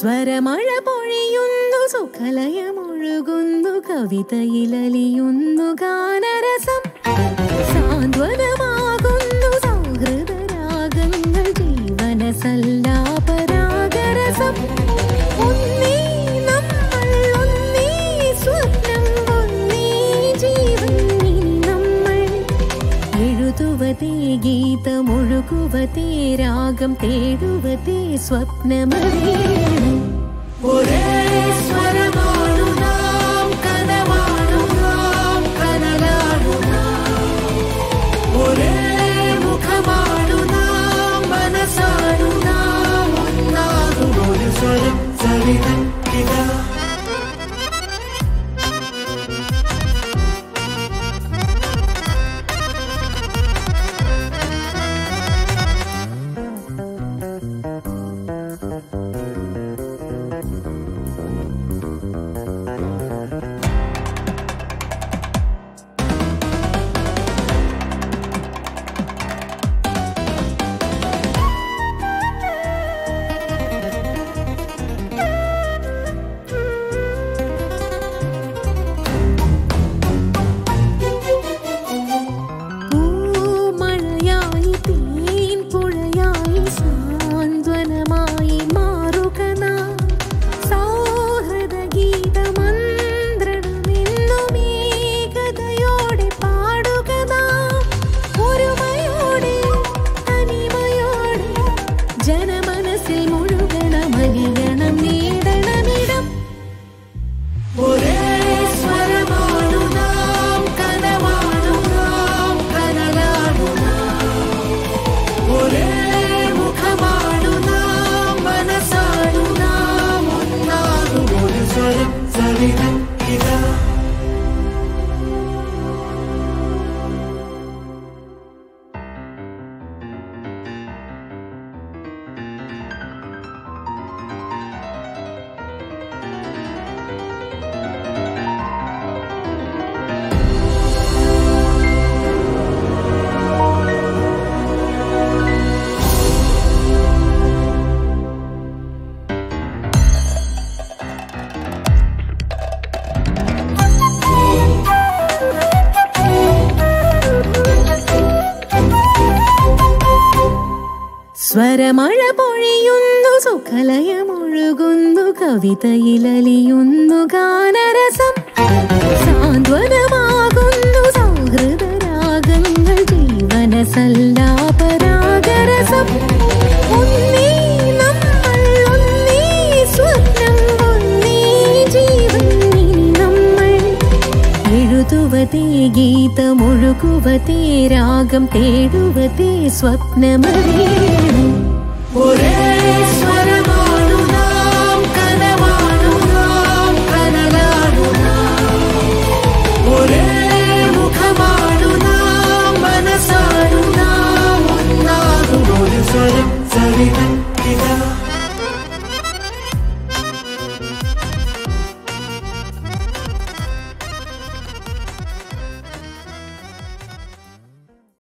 സ്വരമഴ പൊഴിയുന്നു സുഖലയമൊഴുകുന്നു കവിതയിലലിയുന്നു ഗാനരസം സാന്ത്വനമാകുന്നു സൗഹൃദരാഗങ്ങൾ ജീവന സല്ലാപരാഗരസം ഒന്നേ നമ്മൾ ഒന്നേ സ്വപ്നം ഒന്നേ ജീവൻ ഇനി നമ്മൾ എഴുതുവതേ ഗീതമൊഴുകുവതേ രാഗം തേടുവതേ സ്വപ്നമറിയണം ഒരേ സ്വരമാണു നാം കനവാണു നാം കനലാണു നാം ഒരേ മുഖമാണു നാം മനസ്സാണു നാം ഒന്നാകും ഒരു സ്വരം സവിതം ഇതാ പൂമഴയായി തീൻ പുഴയായി സാന്ത്വനമായി മാറുക നാം സൗഹൃദ ഗീതമന്ത്രണമെന്നും ഏകതയോടെ പാടുക നാം ഒരുമയോടെ തനിമയോടെ ജനമനസ്സിൽ മുഴുകണമലിയണം നേടണമിടം ഒരേ സ്വരമാണു നാം കനവാണു നാം കനലാണു നാം ഒരേ മുഖമാണു നാം മനസ്സാണു നാം ഒന്നാകും ഒരു സ്വരം സവിതം ഇതാ സ്വരമഴ പൊഴിയുന്നു സുഖലയമൊഴുകുന്നു കവിതയിലലിയുന്നു ഗാനരസം സാന്ത്വനമാകുന്നു സൗഹൃദരാഗങ്ങൾ ജീവന സല്ലാപരാഗരസം ഒന്നേ നമ്മൾ ഒന്നേ സ്വപ്നം ഒന്നേ ജീവൻ ഇനി നമ്മൾ എഴുതുവതേ ഗീതമൊഴുകുവതേ രാഗം തേടുവതേ സ്വപ്നമറിയണം ഒരേ സ്വരമാണു നാം കനവാണു നാം കനലാണു നാം ഒരേ മുഖമാണു നാം മനസ്സാണു നാം ഒന്നാകും ഒരു സ്വരം സവിതം